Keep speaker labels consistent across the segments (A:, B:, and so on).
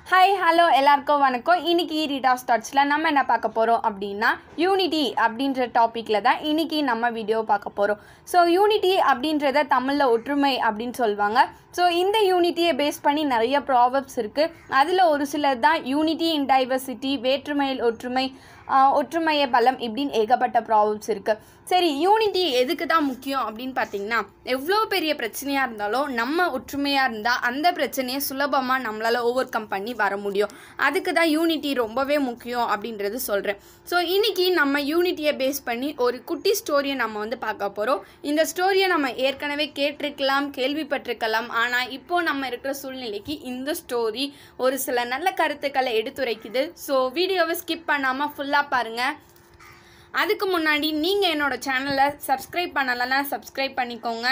A: hi hello எல்லாருக்கும் வணக்கம் இன்னைக்கு ரீடா ஸ்டார்ட்ஸில் நம்ம என்ன பார்க்க போகிறோம் அப்படின்னா யூனிட்டி அப்படின்ற டாப்பிக்கில் தான் இன்னைக்கு நம்ம வீடியோ பார்க்க போகிறோம் ஸோ யூனிட்டி அப்படின்றத தமிழில் ஒற்றுமை அப்படின்னு சொல்லுவாங்க ஸோ இந்த யூனிட்டியை பேஸ் பண்ணி நிறைய ப்ராவப்ஸ் இருக்குது அதில் ஒரு சிலர் தான் யூனிட்டி இன் டைவர்சிட்டி வேற்றுமையில் ஒற்றுமை ஆஹ், ஒற்றுமைய பலம் இப்படின்னு ஏகப்பட்ட ப்ராப்ளம்ஸ் இருக்குது சரி யூனிட்டி எதுக்கு தான் முக்கியம் அப்படின்னு பார்த்தீங்கன்னா எவ்வளோ பெரிய பிரச்சனையாக இருந்தாலும் நம்ம ஒற்றுமையாக இருந்தால் அந்த பிரச்சனையை சுலபமாக நம்மளால் ஓவர் கம் பண்ணி வர முடியும் அதுக்கு தான் யூனிட்டி ரொம்பவே முக்கியம் அப்படின்றது சொல்கிறேன் ஸோ இன்னைக்கு நம்ம யூனிட்டியை பேஸ் பண்ணி ஒரு குட்டி ஸ்டோரியை நம்ம வந்து பார்க்க போகிறோம் இந்த ஸ்டோரியை நம்ம ஏற்கனவே கேட்டிருக்கலாம் கேள்விப்பட்டிருக்கலாம் ஆனால் இப்போ நம்ம இருக்கிற சூழ்நிலைக்கு இந்த ஸ்டோரி ஒரு சில நல்ல கருத்துக்களை எடுத்துரைக்குது ஸோ வீடியோவை ஸ்கிப் பண்ணாமல் ஃபுல்லாக பாருங்கள் அதுக்கு முன்னாடி நீங்கள் என்னோட சேனலை சப்ஸ்கிரைப் பண்ணலைன்னா சப்ஸ்கிரைப் பண்ணிக்கோங்க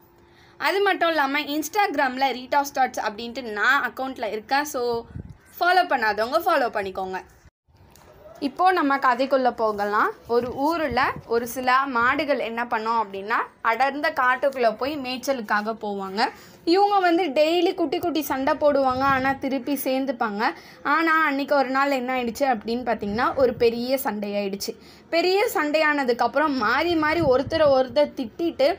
A: அது மட்டும் இல்லாமல் இன்ஸ்டாகிராமில் ரீட்டா ஸ்டார்ட்ஸ் அப்படின்ட்டு நான் அக்கௌண்ட்டில் இருக்கேன் ஸோ ஃபாலோ பண்ணாதவங்க ஃபாலோ பண்ணிக்கோங்க இப்போது நம்ம கதைக்குள்ளே போகலாம் ஒரு ஊரில் ஒரு சில மாடுகள் என்ன பண்ணோம் அப்படின்னா அடர்ந்த காட்டுக்குள்ளே போய் மேய்ச்சலுக்காக போவாங்க இவங்க வந்து டெய்லி குட்டி குட்டி சண்டை போடுவாங்க ஆனால் திருப்பி சேர்ந்துப்பாங்க ஆனால் அன்றைக்கி ஒரு நாள் என்ன ஆயிடுச்சு அப்படின்னு பார்த்தீங்கன்னா ஒரு பெரிய சண்டையாயிடுச்சு பெரிய சண்டையானதுக்கப்புறம் மாறி மாறி ஒருத்தரை ஒருத்தர் திட்டிட்டு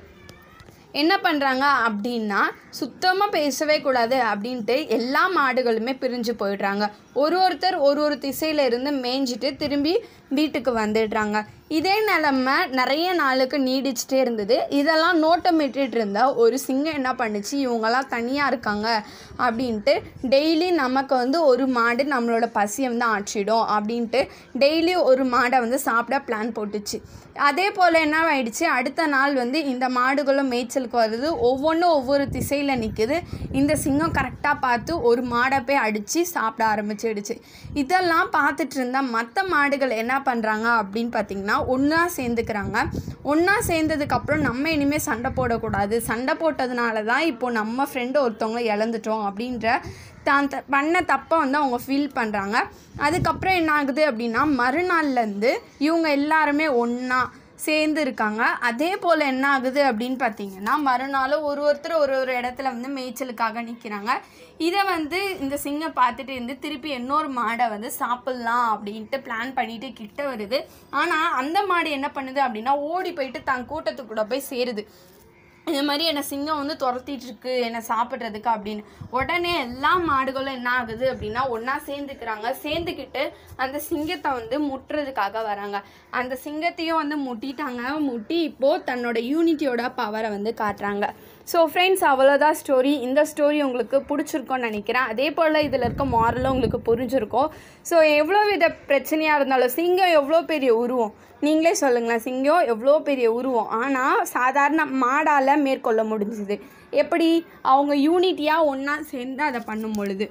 A: என்ன பண்ணுறாங்க அப்படின்னா சுத்தமாக பேசவே கூடாது அப்படின்ட்டு எல்லா மாடுகளுமே பிரிஞ்சு போயிடுறாங்க ஒரு ஒருத்தர் ஒரு ஒரு திசையில இருந்து மேய்ஞ்சிட்டு திரும்பி வீட்டுக்கு வந்துடுறாங்க இதே நிலமை நிறைய நாளுக்கு நீடிச்சிட்டே இருந்தது இதெல்லாம் நோட்டமிட்டுட்டு இருந்த ஒரு சிங்கம் என்ன பண்ணுச்சு இவங்கெல்லாம் தனியாக இருக்காங்க அப்படின்ட்டு டெய்லி நமக்கு வந்து ஒரு மாடு நம்மளோட பசியை வந்து ஆற்றிடும் அப்படின்ட்டு டெய்லி ஒரு மாடை வந்து சாப்பிட பிளான் போட்டுச்சு அதே போல் என்ன ஆயிடுச்சு அடுத்த நாள் வந்து இந்த மாடுகளும் மேய்ச்சலுக்கு வருது ஒவ்வொன்றும் ஒவ்வொரு திசையில் நிற்குது இந்த சிங்கம் கரெக்டாக பார்த்து ஒரு மாடை போய் அடித்து சாப்பிட ஆரம்பிச்சிடுச்சு இதெல்லாம் பார்த்துட்டு இருந்தால் மற்ற மாடுகள் என்ன பண்ணுறாங்க அப்படின்னு பார்த்தீங்கன்னா ஒன்றா சேர்ந்துக்கிறாங்க ஒன்றா சேர்ந்ததுக்கப்புறம் நம்ம இனிமேல் சண்டை போடக்கூடாது சண்டை போட்டதுனால தான் இப்போ நம்ம ஃப்ரெண்டு ஒருத்தவங்களை இழந்துட்டோம் அப்படின்ற தான் த- பண்ண தப்பை வந்து அவங்க ஃபீல் பண்ணுறாங்க அதுக்கப்புறம் என்ன ஆகுது அப்படின்னா மறுநாள்லேருந்து இவங்க எல்லாருமே ஒன்றா சேர்ந்து இருக்காங்க அதே போல் என்ன ஆகுது அப்படின்னு பார்த்தீங்கன்னா மறுநாள் ஒரு ஒருத்தர் ஒரு ஒரு இடத்துல வந்து மேய்ச்சலுக்காக நிற்கிறாங்க இதை வந்து இந்த சிங்கம் பார்த்துட்டு இருந்து திருப்பி இன்னொரு மாடை வந்து சாப்பிட்லாம் அப்படின்ட்டு பிளான் பண்ணிட்டு கிட்ட வருது ஆனால் அந்த மாடு என்ன பண்ணுது அப்படின்னா ஓடி போயிட்டு தன் கூட்டத்துக்கூட போய் சேருது இந்த மாதிரி என்னை சிங்கம் வந்து துரத்திட்டு இருக்கு என்னை சாப்பிட்றதுக்கு அப்படின்னு உடனே எல்லா மாடுகளும் என்ன ஆகுது அப்படின்னா ஒன்றா சேர்ந்துக்கிறாங்க சேர்ந்துக்கிட்டு அந்த சிங்கத்தை வந்து முட்டுறதுக்காக வராங்க அந்த சிங்கத்தையும் வந்து முட்டிட்டாங்க முட்டி இப்போது தன்னோட யூனிட்டியோட பவரை வந்து காட்டுறாங்க ஸோ ஃப்ரெண்ட்ஸ் அவ்வளோதான் ஸ்டோரி இந்த ஸ்டோரி உங்களுக்கு பிடிச்சிருக்கும்னு நினைக்கிறேன் அதே போல் இதில் இருக்க மாரலும் உங்களுக்கு புரிஞ்சிருக்கும் ஸோ எவ்வளோ வித பிரச்சனையாக இருந்தாலும் சிங்கம் எவ்வளோ பெரிய உருவம் நீங்களே சொல்லுங்களேன் சிங்கம் எவ்வளோ பெரிய உருவம் ஆனால் சாதாரண மாடால் மேற்கொள்ள முடிஞ்சுது எப்படி அவங்க யூனிட்டியாக ஒன்றா சேர்ந்து அதை பண்ணும் பொழுது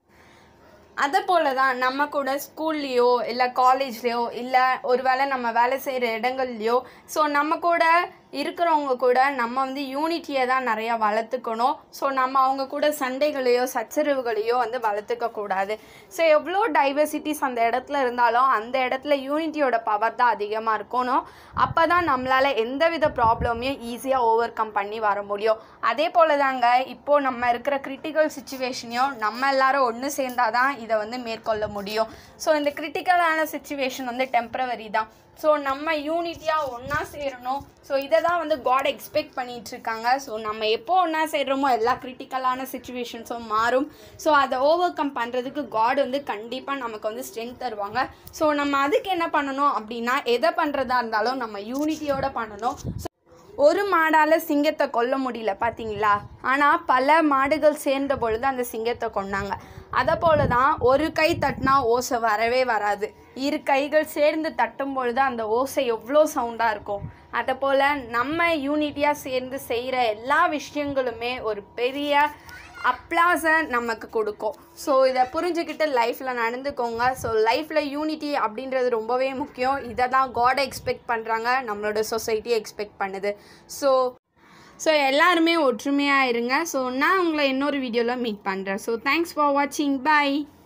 A: அதை போல தான் நம்ம கூட ஸ்கூல்லையோ இல்லை காலேஜ்லேயோ இல்லை ஒருவேளை நம்ம வேலை செய்கிற இடங்கள்லையோ ஸோ நம்ம கூட இருக்கிறவங்க கூட நம்ம வந்து யூனிட்டியை தான் நிறையா வளர்த்துக்கணும் ஸோ நம்ம அவங்க கூட சண்டைகளையோ சச்சரவுகளையோ வந்து வளர்த்துக்க கூடாது ஸோ எவ்வளோ டைவர்சிட்டிஸ் அந்த இடத்துல இருந்தாலும் அந்த இடத்துல யூனிட்டியோட பவர் தான் அதிகமாக இருக்கணும் அப்போ தான் நம்மளால் எந்தவித ப்ராப்ளமையும் ஈஸியாக ஓவர் கம் பண்ணி வர முடியும் அதே போல் தாங்க இப்போது நம்ம இருக்கிற கிரிட்டிக்கல் சுச்சுவேஷனையும் நம்ம எல்லாரும் ஒன்று சேர்ந்தாதான் தான் இதை வந்து மேற்கொள்ள முடியும் ஸோ இந்த கிரிட்டிக்கலான சுச்சுவேஷன் வந்து டெம்பரவரி தான் ஸோ நம்ம யூனிட்டியாக ஒன்றா சேரணும் ஸோ இதை தான் வந்து காட் எக்ஸ்பெக்ட் பண்ணிட்டு இருக்காங்க ஸோ நம்ம எப்போ ஒன்றா சேர்றோமோ எல்லா கிரிட்டிக்கலான சுச்சுவேஷன்ஸும் மாறும் ஸோ அதை ஓவர் கம் பண்ணுறதுக்கு காட் வந்து கண்டிப்பாக நமக்கு வந்து ஸ்ட்ரென்த் தருவாங்க ஸோ நம்ம அதுக்கு என்ன பண்ணணும் அப்படின்னா எதை பண்ணுறதா இருந்தாலும் நம்ம யூனிட்டியோட பண்ணணும் ஒரு மாடால் சிங்கத்தை கொல்ல முடியல பார்த்தீங்களா ஆனால் பல மாடுகள் சேர்ந்த பொழுது அந்த சிங்கத்தை கொன்னாங்க அதை போல தான் ஒரு கை தட்டினா ஓசை வரவே வராது இரு கைகள் சேர்ந்து தட்டும் பொழுது அந்த ஓசை எவ்வளோ சவுண்டாக இருக்கும் அதை போல் நம்ம யூனிட்டியாக சேர்ந்து செய்கிற எல்லா விஷயங்களுமே ஒரு பெரிய அப்ளாஸை நமக்கு கொடுக்கும் ஸோ இதை புரிஞ்சுக்கிட்டு லைஃப்பில் நடந்துக்கோங்க ஸோ லைஃப்பில் யூனிட்டி அப்படின்றது ரொம்பவே முக்கியம் இதை தான் காடை எக்ஸ்பெக்ட் பண்ணுறாங்க நம்மளோட சொசைட்டி எக்ஸ்பெக்ட் பண்ணுது ஸோ ஸோ எல்லாருமே ஒற்றுமையாக இருங்க ஸோ நான் உங்களை இன்னொரு வீடியோவில் மீட் பண்ணுறேன் ஸோ தேங்க்ஸ் ஃபார் வாட்சிங் பை